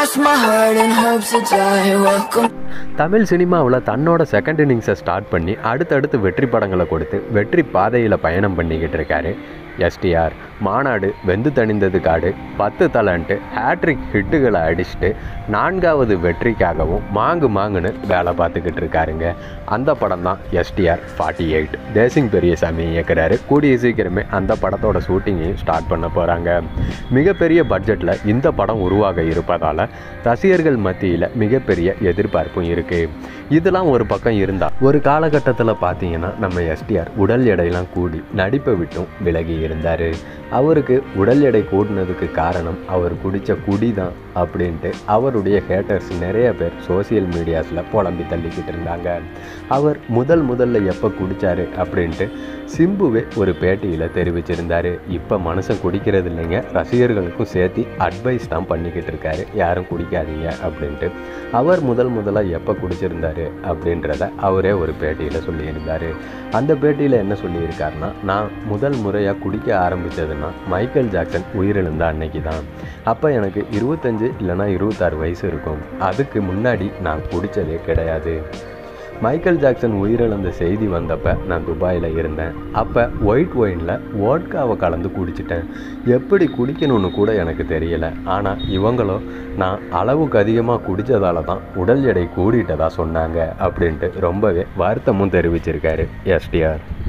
cross my heart and hope to die. Welcome. Tamil சினிமாவில் தன்னோட second இன்னிங்ஸை start பண்ணி அடுத்தடுத்து வெற்றி படங்களை கொடுத்து வெற்றி பாதையில் பயணம் பண்ணிக்கிட்டு இருக்காரு எஸ்டிஆர் மாநாடு வெந்து தணிந்தது காடு பத்து தலன்ட்டு ஹேட்ரிக் ஹிட்டுகளை அடிச்சுட்டு நான்காவது வெற்றிக்காகவும் மாங்கு மாங்குன்னு வேலை பார்த்துக்கிட்டு இருக்காருங்க அந்த படம் தான் STR forty eight Desingh Periyasamy இயக்குறாரு கூடிய சீக்கிரமே அந்த படத்தோட ஷூட்டிங்கையும் ஸ்டார்ட் பண்ண போகிறாங்க மிகப்பெரிய பட்ஜெட்டில் இந்த படம் உருவாக இருப்பதால் ரசிகர்கள் மத்தியில் மிகப்பெரிய எதிர்பார்ப்பும் இருக்குது இதெல்லாம் ஒரு பக்கம் இருந்தால் ஒரு காலகட்டத்தில் பார்த்தீங்கன்னா நம்ம எஸ்டிஆர் உடல் எடையெல்லாம் கூடி நடிப்பை விட்டும் விலகி இருந்தார் அவருக்கு உடல் எடை கூடினதுக்கு காரணம் அவர் குடித்த குடி தான் அப்படின்ட்டு அவருடைய ஹேட்டர்ஸ் நிறைய பேர் சோசியல் மீடியாஸில் புலம்பி தள்ளிக்கிட்டு இருந்தாங்க அவர் முதல் முதல்ல எப்போ குடித்தாரு அப்படின்ட்டு சிம்புவே ஒரு பேட்டியில் தெரிவிச்சிருந்தாரு இப்போ மனுஷன் குடிக்கிறது இல்லைங்க ரசிகர்களுக்கும் சேர்த்து அட்வைஸ் தான் பண்ணிக்கிட்டு இருக்காரு யாரும் குடிக்காதீங்க அப்படின்ட்டு அவர் முதல் முதலாக எப்போ குடிச்சிருந்தாரு அப்படின்றத அவரே ஒரு பேட்டியில் சொல்லியிருந்தார் அந்த பேட்டியில் என்ன சொல்லியிருக்காருன்னா நான் முதல் முறையாக குடிக்க ஆரம்பித்ததுன்னா மைக்கேல் ஜாக்சன் உயிரிழந்த அன்னைக்கு தான் அப்போ எனக்கு இருபத்தஞ்சு இல்லைனா இருபத்தாறு வயசு இருக்கும் அதுக்கு முன்னாடி நான் குடித்ததே கிடையாது மைக்கேல் ஜாக்சன் உயிரிழந்த செய்தி வந்தப்போ நான் துபாயில் இருந்தேன் அப்போ ஒயிட் ஒயினில் வோட்காவை கலந்து குடிச்சிட்டேன் எப்படி குடிக்கணும்னு கூட எனக்கு தெரியலை ஆனால் இவங்களோ நான் அளவுக்கு அதிகமாக குடித்ததால தான் உடல் எடை கூடிட்டதா சொன்னாங்க அப்படின்ட்டு ரொம்பவே வருத்தமும் தெரிவிச்சிருக்காரு எஸ்டிஆர்